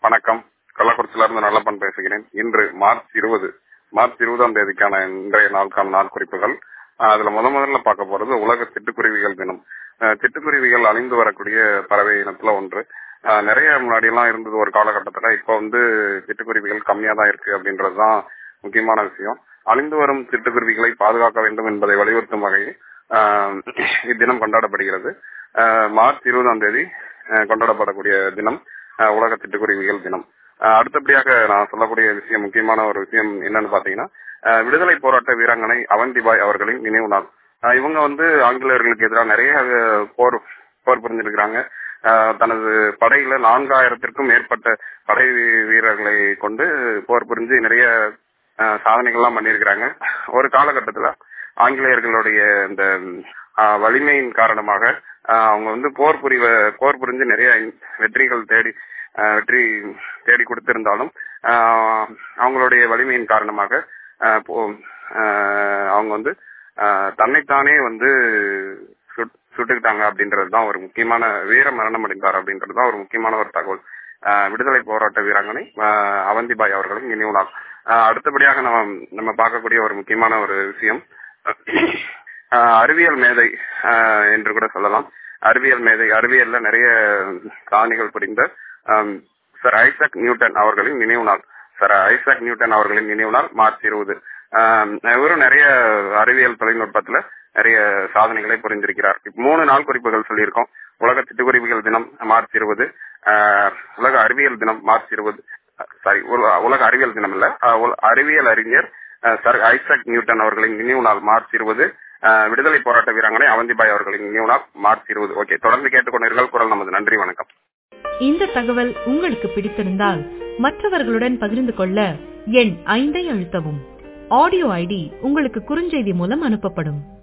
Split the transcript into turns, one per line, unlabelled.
வணக்கம் கள்ளக்குறிச்சியில இருந்து நல்லப்பன் பேசுகிறேன் இன்று மார்ச் இருபது மார்ச் இருபதாம் தேதிக்கான இன்றைய நாளுக்கான நாள் குறிப்புகள் ஆஹ் அதுல முத முதல்ல பார்க்க போறது உலக சிட்டுக்குருவிகள் தினம் ஆஹ் சிட்டுக்குருவிகள் அழிந்து வரக்கூடிய பறவை இனத்துல ஒன்று ஆஹ் நிறைய முன்னாடி எல்லாம் இருந்தது ஒரு காலகட்டத்துல இப்ப வந்து சிட்டுக்குருவிகள் கம்மியா தான் இருக்கு அப்படின்றதுதான் முக்கியமான விஷயம் அழிந்து வரும் சிட்டுக்குருவிகளை பாதுகாக்க வேண்டும் என்பதை வலியுறுத்தும் வகையில் ஆஹ் இத்தினம் கொண்டாடப்படுகிறது ஆஹ் மார்ச் இருபதாம் தேதி ஆஹ் கொண்டாடப்படக்கூடிய தினம் ஆஹ் உலக சிட்டுக்குருவிகள் தினம் ஆஹ் அடுத்தபடியாக நான் சொல்லக்கூடிய விஷயம் முக்கியமான ஒரு விஷயம் என்னன்னு பாத்தீங்கன்னா ஆஹ் விடுதலை போராட்ட வீராங்கனை அவந்திபாய் அவர்களின் நினைவு நாள் ஆஹ் இவங்க வந்து ஆங்கிலேயர்களுக்கு எதிராக நிறைய ஆஹ் போர் போர் புரிஞ்சிருக்கிறாங்க ஆஹ் தனது படையில நான்காயிரத்திற்கும் மேற்பட்ட படை வீரர்களை கொண்டு போர் புரிஞ்சு நிறைய ஆஹ் சாதனைகள்லாம் பண்ணியிருக்கிறாங்க ஒரு காலகட்டத்துல ஆங்கிலேயர்களுடைய இந்த ஆஹ் வலிமையின் காரணமாக ஆஹ் அவங்க வந்து போர் புரிவ போர் புரிஞ்சு நிறைய வெற்றிகள் தேடி ஆஹ் வெற்றி தேடி கொடுத்திருந்தாலும் ஆஹ் அவங்களுடைய வலிமையின் காரணமாக ஆஹ் போ- ஆஹ் அவங்க வந்து ஆஹ் தன்னைத்தானே வந்து சுட்- சுட்டுக்கிட்டாங்க அப்படின்றது தான் ஒரு முக்கியமான வீர மரணம் அடைந்தார் அப்படின்றது தான் ஒரு முக்கியமான ஒரு தகவல் ஆஹ் விடுதலை போராட்ட வீராங்கனை ஆஹ் அவந்திபாய் அவர்களும் நினைவு நாள் ஆஹ் அடுத்தபடியாக நம்ம நம்ம பார்க்கக்கூடிய ஒரு முக்கியமான ஒரு விஷயம் ஆஹ் அறிவியல் மேதை ஆஹ் என்று கூட சொல்லலாம் அறிவியல் மேதை அறிவியல்ல நிறைய சாதனைகள் புரிந்த ஆம், சர் ஐசக் நியூட்டன் அவர்களின் நினைவு நாள் சர் ஐசக் நியூட்டன் அவர்களின் நினைவு நாள் மார்ச் இருபது இவரும் நிறைய அறிவியல் தொழில்நுட்பத்துல நிறைய சாதனைகளை புரிந்திருக்கிறார் இப்ப மூணு நாள் குறிப்புகள் சொல்லியிருக்கோம் உலக சிட்டுக்குருவிகள் தினம் மார்ச் இருபது உலக அறிவியல் தினம் மார்ச் இருபது சாரி உலக அறிவியல் தினம் இல்ல ஆஹ் உல- அறிவியல் அறிஞர் ஆஹ் சர் ஐசக் நியூட்டன் அவர்களின் நினைவு நாள் மார்ச் இருபது விடுதலை போராட்ட வீராங்கனை அவந்திபாய் அவர்களின் நினைவு நாள் மார்ச் இருபது ஓகே தொடர்ந்து கேட்டுக்கொண்டிருங்கள் குரல் நமது நன்றி வணக்கம்
இந்த தகவல் உங்களுக்கு பிடித்திருந்தால் மற்றவர்களுடன் பகிர்ந்து கொள்ள எண் ஐந்தை அழுத்தவும் ஆடியோ ஐடி உங்களுக்கு குறுஞ்செய்தி மூலம் அனுப்பப்படும்